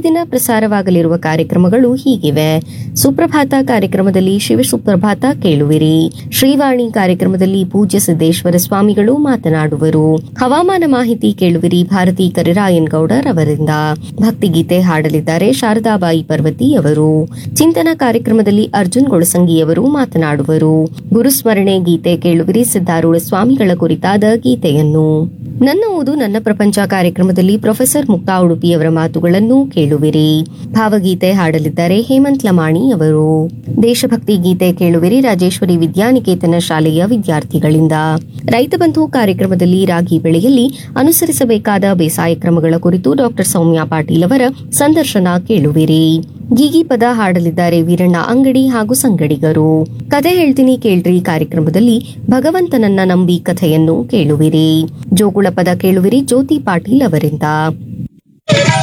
ದಿನ ಪ್ರಸಾರವಾಗಲಿರುವ ಕಾರ್ಯಕ್ರಮಗಳು ಹೀಗಿವೆ ಸುಪ್ರಭಾತ ಕಾರ್ಯಕ್ರಮದಲ್ಲಿ ಶಿವ ಸುಪ್ರಭಾತ ಕೇಳುವಿರಿ ಶ್ರೀವಾಣಿ ಕಾರ್ಯಕ್ರಮದಲ್ಲಿ ಪೂಜ್ಯ ಸಿದ್ದೇಶ್ವರ ಸ್ವಾಮಿಗಳು ಮಾತನಾಡುವರು ಹವಾಮಾನ ಮಾಹಿತಿ ಕೇಳುವಿರಿ ಭಾರತಿ ಕರಿರಾಯನ್ ಗೌಡರ್ ಅವರಿಂದ ಭಕ್ತಿಗೀತೆ ಹಾಡಲಿದ್ದಾರೆ ಶಾರದಾಬಾಯಿ ಪರ್ವತಿ ಅವರು ಚಿಂತನ ಕಾರ್ಯಕ್ರಮದಲ್ಲಿ ಅರ್ಜುನ್ ಗೊಳಸಂಗಿಯವರು ಮಾತನಾಡುವರು ಗುರುಸ್ಮರಣೆ ಗೀತೆ ಕೇಳುವಿರಿ ಸಿದ್ದಾರೂಢ ಸ್ವಾಮಿಗಳ ಕುರಿತಾದ ಗೀತೆಯನ್ನು ನನ್ನ ಓದು ನನ್ನ ಪ್ರಪಂಚ ಕಾರ್ಯಕ್ರಮದಲ್ಲಿ ಪ್ರೊಫೆಸರ್ ಮುಕ್ತಾ ಉಡುಪಿಯವರ ಮಾತುಗಳನ್ನು ಕೇಳುವಿರಿ ಭಾವಗೀತೆ ಹಾಡಲಿದ್ದಾರೆ ಹೇಮಂತ್ ಲಮಾಣಿ ಅವರು ದೇಶಭಕ್ತಿ ಗೀತೆ ಕೇಳುವಿರಿ ರಾಜೇಶ್ವರಿ ವಿದ್ಯಾನಿಕೇತನ ಶಾಲೆಯ ವಿದ್ಯಾರ್ಥಿಗಳಿಂದ ರೈತ ಬಂಧು ಕಾರ್ಯಕ್ರಮದಲ್ಲಿ ರಾಗಿ ಬೆಳೆಯಲ್ಲಿ ಅನುಸರಿಸಬೇಕಾದ ಬೇಸಾಯ ಕ್ರಮಗಳ ಕುರಿತು ಡಾಕ್ಟರ್ ಸೌಮ್ಯ ಪಾಟೀಲ್ ಅವರ ಸಂದರ್ಶನ ಕೇಳುವಿರಿ ಗೀಗಿ ಪದ ಹಾಡಲಿದ್ದಾರೆ ವೀರಣ್ಣ ಅಂಗಡಿ ಹಾಗೂ ಸಂಗಡಿಗರು ಕತೆ ಹೇಳ್ತೀನಿ ಕೇಳ್ರಿ ಕಾರ್ಯಕ್ರಮದಲ್ಲಿ ಭಗವಂತನನ್ನ ನಂಬಿ ಕಥೆಯನ್ನು ಕೇಳುವಿರಿ ಜೋಗುಳ ಪದ ಕೇಳುವಿರಿ ಜ್ಯೋತಿ ಪಾಟೀಲ್ ಅವರಿಂದ